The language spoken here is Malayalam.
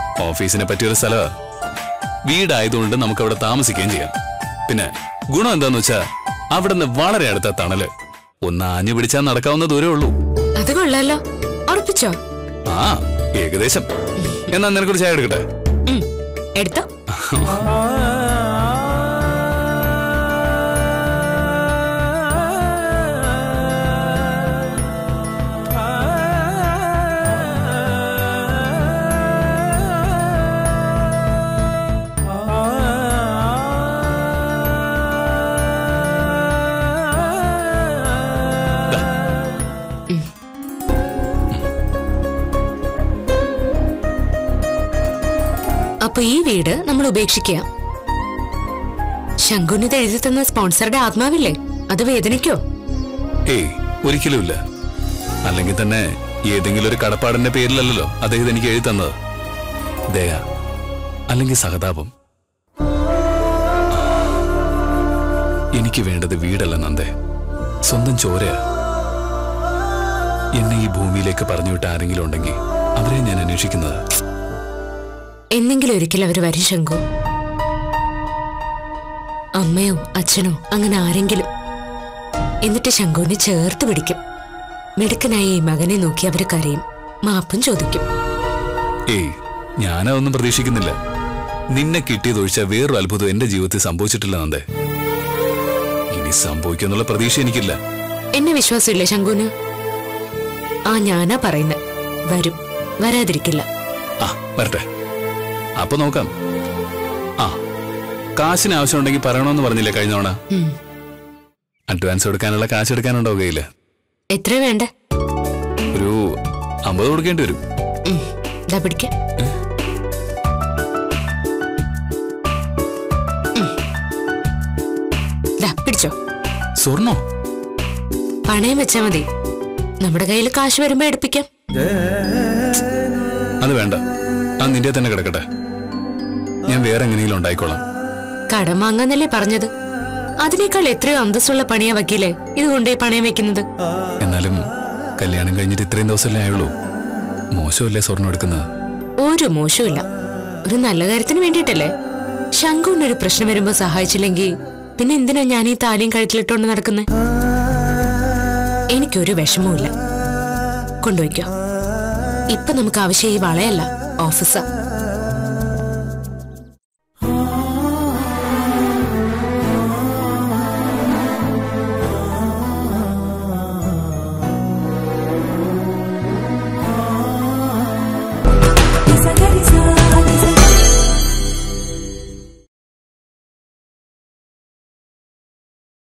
ഓഫീസിനെ പറ്റിയൊരു സ്ഥലമാ വീടായതുകൊണ്ട് നമുക്ക് അവിടെ താമസിക്കുകയും ചെയ്യാം പിന്നെ ഗുണം എന്താന്ന് വെച്ചാ അവിടെ നിന്ന് വളരെ അടുത്ത തണല് ഒന്ന് ആഞ്ഞു പിടിച്ചാൽ നടക്കാവുന്ന ദൂരേ ഉള്ളൂ അത് കൊള്ളാലോ ഉറപ്പിച്ചോ ആ ഏകദേശം എന്നാ നിനക്കൊരു ചായ എടുക്കട്ടെ ഉം, എടുത്തോ ദാ, അപ്പൊ ഈ വീട് നമ്മൾ ഉപേക്ഷിക്കുക ശങ്കുനിത് എഴുതി തന്ന സ്പോൺസറുടെ ആത്മാവില്ലേ അത് വേദനിക്കോ ഏയ് ഒരിക്കലുമില്ല അല്ലെങ്കിൽ തന്നെ ഏതെങ്കിലും ഒരു കടപ്പാടിന്റെ പേരിലല്ലല്ലോ അദ്ദേഹം എനിക്ക് എഴുതി തന്നത് ദയ അല്ലെങ്കിൽ സഹതാപം എനിക്ക് വേണ്ടത് വീടല്ല നന്ദേ സ്വന്തം ചോരയാ എന്നെ ഈ ഭൂമിയിലേക്ക് പറഞ്ഞുവിട്ട ആരെങ്കിലും ഉണ്ടെങ്കിൽ അവരെ ഞാൻ അന്വേഷിക്കുന്നത് എന്നെങ്കിലും ഒരിക്കൽ അവർ വരും ശങ്കു അമ്മയോ അച്ഛനോ അങ്ങനെ ആരെങ്കിലും എന്നിട്ട് ശങ്കുവിനെ ചേർത്ത് പിടിക്കും മിടുക്കനായ ഈ മകനെ നോക്കി അവർ കരയും മാപ്പും ചോദിക്കും ഏയ് ഞാനതൊന്നും പ്രതീക്ഷിക്കുന്നില്ല നിന്നെ കിട്ടിയതൊഴിച്ച വേറൊരു അത്ഭുതം എന്റെ ജീവിതത്തിൽ സംഭവിച്ചിട്ടില്ല നന്ദേ ഇനി സംഭവിക്കുന്നുള്ള പ്രതീക്ഷ എനിക്കില്ല എന്നെ വിശ്വാസമില്ലേ ശങ്കുന് ആ ഞാനാ പറയുന്നത് വരും വരാതിരിക്കില്ല ആ വരട്ടെ അപ്പൊ നോക്കാം ആ കാശിന് ആവശ്യമുണ്ടെങ്കിൽ പറയണമെന്ന് പറഞ്ഞില്ലേ കഴിഞ്ഞ തവണ ഉം. അഡ്വാൻസ് കൊടുക്കാനുള്ള കാശ് എടുക്കാനുണ്ടോ കയ്യില് എത്ര വേണ്ട ഒരു അമ്പത് കൊടുക്കേണ്ടി വരും ഉം, ദാ പിടിക്ക ഉം. ദാ പിടിച്ചോ സ്വർണോ പണയം വെച്ചാ മതി നമ്മുടെ കയ്യിൽ കാശ് വരുമ്പോ എടുപ്പിക്കാം അത് വേണ്ട ആ നിന്റെ തന്നെ കിടക്കട്ടെ ഞാൻ വേറെ എങ്ങനെയെങ്കിലും ഉണ്ടായിക്കോളാം കടം വാങ്ങാന്നല്ലേ പറഞ്ഞത് അതിനേക്കാൾ എത്രയോ അന്തസ്സുള്ള പണിയാ വക്കീലേ ഇത് കൊണ്ടേ പണയം വെക്കുന്നത് എന്നാലും കല്യാണം കഴിഞ്ഞിട്ട് ഇത്രയും ദിവസമല്ലേ ആയുള്ളൂ മോശമല്ലേ സ്വർണം എടുക്കുന്നത് ഒരു മോശമില്ല ഒരു നല്ല കാര്യത്തിന് വേണ്ടിയിട്ടല്ലേ ശങ്കുവിനൊരു പ്രശ്നം വരുമ്പോ സഹായിച്ചില്ലെങ്കിൽ പിന്നെ എന്തിനാ ഞാൻ ഈ താലിയും കഴുത്തിലിട്ടോണ്ട് നടക്കുന്നത് എനിക്കൊരു വിഷമവുമില്ല കൊണ്ടുപോയിക്കോ ഇപ്പൊ നമുക്ക് ആവശ്യം ഈ വളയല്ല ഓഫീസാ